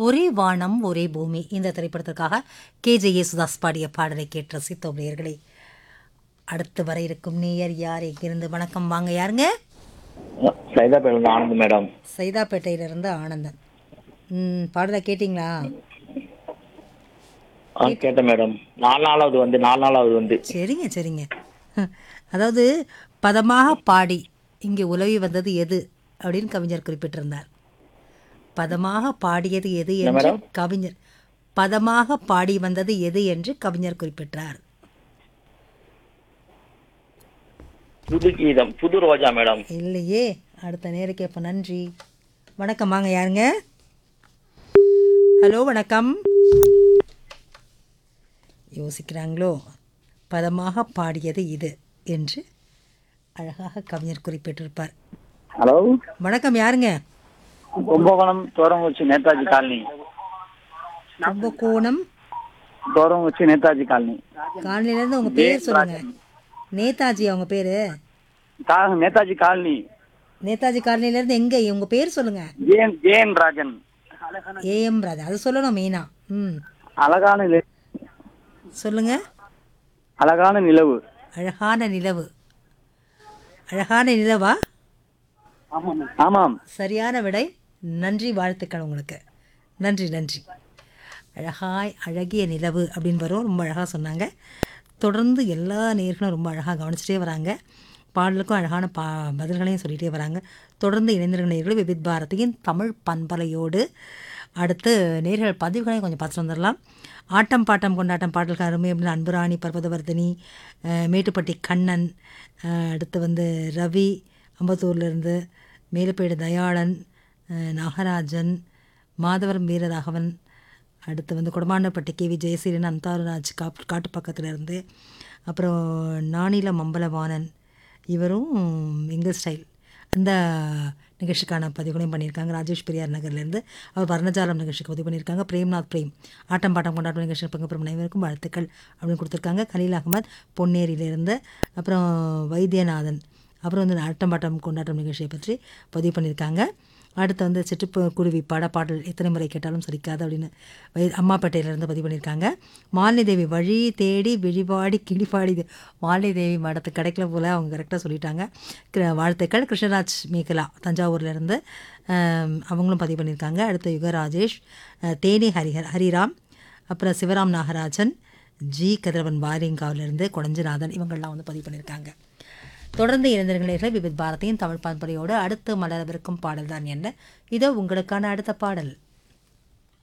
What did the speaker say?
ஒரே வானம் ஒரே பூமி இந்த திரைப்படத்திற்காக கே ஜே யேசுதாஸ் பாடிய பாடலை கேட்டு ரசித்தோம் நேயர்களே அடுத்து வர இருக்கும் நேயர் யார் எங்கிருந்து வணக்கம் வாங்க யாருங்க சைதாப்பேட்டில் ஆனந்த் மேடம் சைதாப்பேட்டையிலிருந்து ஆனந்தன் ம் பாடலை கேட்டிங்களா ஆ கேட்டேன் மேடம் நாலு நாளாவது வந்து நாலு நாளாவது வந்து சரிங்க சரிங்க அதாவது பதமாக பாடி இங்கே உலவி வந்தது எது அப்படின்னு கவிஞர் குறிப்பிட்டிருந்தார் பதமாக பாடியது எது என்று மேடம்? கவிஞர் பதமாக பாடி வந்தது எது என்று கவிஞர் குறிப்பிட்டார் புது கீதம் புது ரோஜா மேடம் இல்லையே அடுத்த நேருக்கு இப்போ நன்றி வணக்கம் வாங்க யாருங்க ஹலோ வணக்கம் யோசிக்கிறாங்களோ பதமாக பாடியது இது என்று அழகாக கவிஞர் குறிப்பிட்டிருப்பார் ஹலோ வணக்கம் யாருங்க கும்பகோணம் தோரங்குச்சி நேதாஜி காலனி கும்பகோணம் தோரங்குச்சி நேதாஜி காலனி காலனிலேருந்து உங்கள் பேர் சொல்லுங்க நேதாஜி அவங்க பேர் கா நேதாஜி காலனி நேதாஜி காலனிலேருந்து எங்கே உங்கள் பேர் சொல்லுங்க J N J N Rajan A M Raja அது சொல்லணும் மெயினா ம் அழகான நில- சொல்லுங்க அழகான நிலவு அழகான நிலவு அழகான நிலவா ஆமாம் சரியான விடை நன்றி வாழ்த்துக்கள் உங்களுக்கு நன்றி நன்றி அழகாய் அழகிய நிலவு அப்படின்னு வரும் ரொம்ப அழகாக சொன்னாங்க தொடர்ந்து எல்லா நேர்களும் ரொம்ப அழகாக கவனிச்சிட்டே வராங்க பாடலுக்கும் அழகான பா பதில்களையும் சொல்லிகிட்டே வராங்க தொடர்ந்து இணைந்திருக்கிற நேர்களும் விபித் பாரதியின் தமிழ் பண்பலையோடு அடுத்து நேர்கள் பதிவுகளையும் கொஞ்சம் பார்த்துட்டு வந்துடலாம் ஆட்டம் பாட்டம் கொண்டாட்டம் பாடல்கள் அருமை அப்படின்னு அன்புராணி பர்வதவர்தினி அஹ், மேட்டுப்பட்டி கண்ணன் அஹ், அடுத்து வந்து ரவி அம்பத்தூர்லேருந்து மேலுப்பேடு தயாளன் அஹ், நாகராஜன் மாதவரம் வீரராகவன் அடுத்து வந்து குடமாண்டப்பட்டி கே வி ஜெயசீலன் அந்தாரராஜ் காப் காட்டு பக்கத்துல இருந்து அப்புறம் நானில மம்பலவாணன் இவரும் எங்கள் ஸ்டைல் அந்த நிகழ்ச்சிக்கான பதிவுகளையும் பண்ணியிருக்காங்க ராஜேஷ் பெரியார் நகர்லேருந்து அவர் வர்ணஜாலம் நிகழ்ச்சிக்கு பதிவு பண்ணியிருக்காங்க பிரேம்நாத் பிரேம் ஆட்டம் பாட்டம் கொண்டாட்டம் நிகழ்ச்சி பங்கு பெறும் அனைவருக்கும் வாழ்த்துக்கள் அப்படின்னு கொடுத்துருக்காங்க கலீல் அகமத் பொன்னேரியிலேருந்து அப்புறம் வைத்தியநாதன் அப்புறம் வந்து ஆட்டம் பாட்டம் கொண்டாட்டம் நிகழ்ச்சியை பற்றி பதிவு பண்ணியிருக்காங்க அடுத்து வந்து சிட்டுப்பு குருவி பாட பாடல் எத்தனை முறை கேட்டாலும் சலிக்காது அப்படின்னு வை அம்மாப்பேட்டையிலேருந்து பதிவு பண்ணியிருக்காங்க மாலினி தேவி வழி தேடி விழிபாடி கிழிபாடி மாலினி தேவி மடத்து கிடைக்கல போல் அவங்க கரெக்டாக சொல்லிட்டாங்க கிர- வாழ்த்துக்கள் கிருஷ்ணராஜ் மேகலா தஞ்சாவூர்லேருந்து அவங்களும் பதிவு பண்ணியிருக்காங்க அடுத்து யுகராஜேஷ் அஹ், தேனி ஹரிஹர் ஹரிராம் அப்புறம் சிவராம் நாகராஜன் ஜி கதிரவன் வாரியங்காவிலிருந்து கொடஞ்சிநாதன் இவங்கெல்லாம் வந்து பதிவு பண்ணியிருக்காங்க தொடர்ந்து இணைந்திருக்கிறீர்கள் விவித் பாரதியின் தமிழ் பண்பறையோடு அடுத்து மலரவிருக்கும் பாடல் தான் என்ன இதோ உங்களுக்கான அடுத்த பாடல்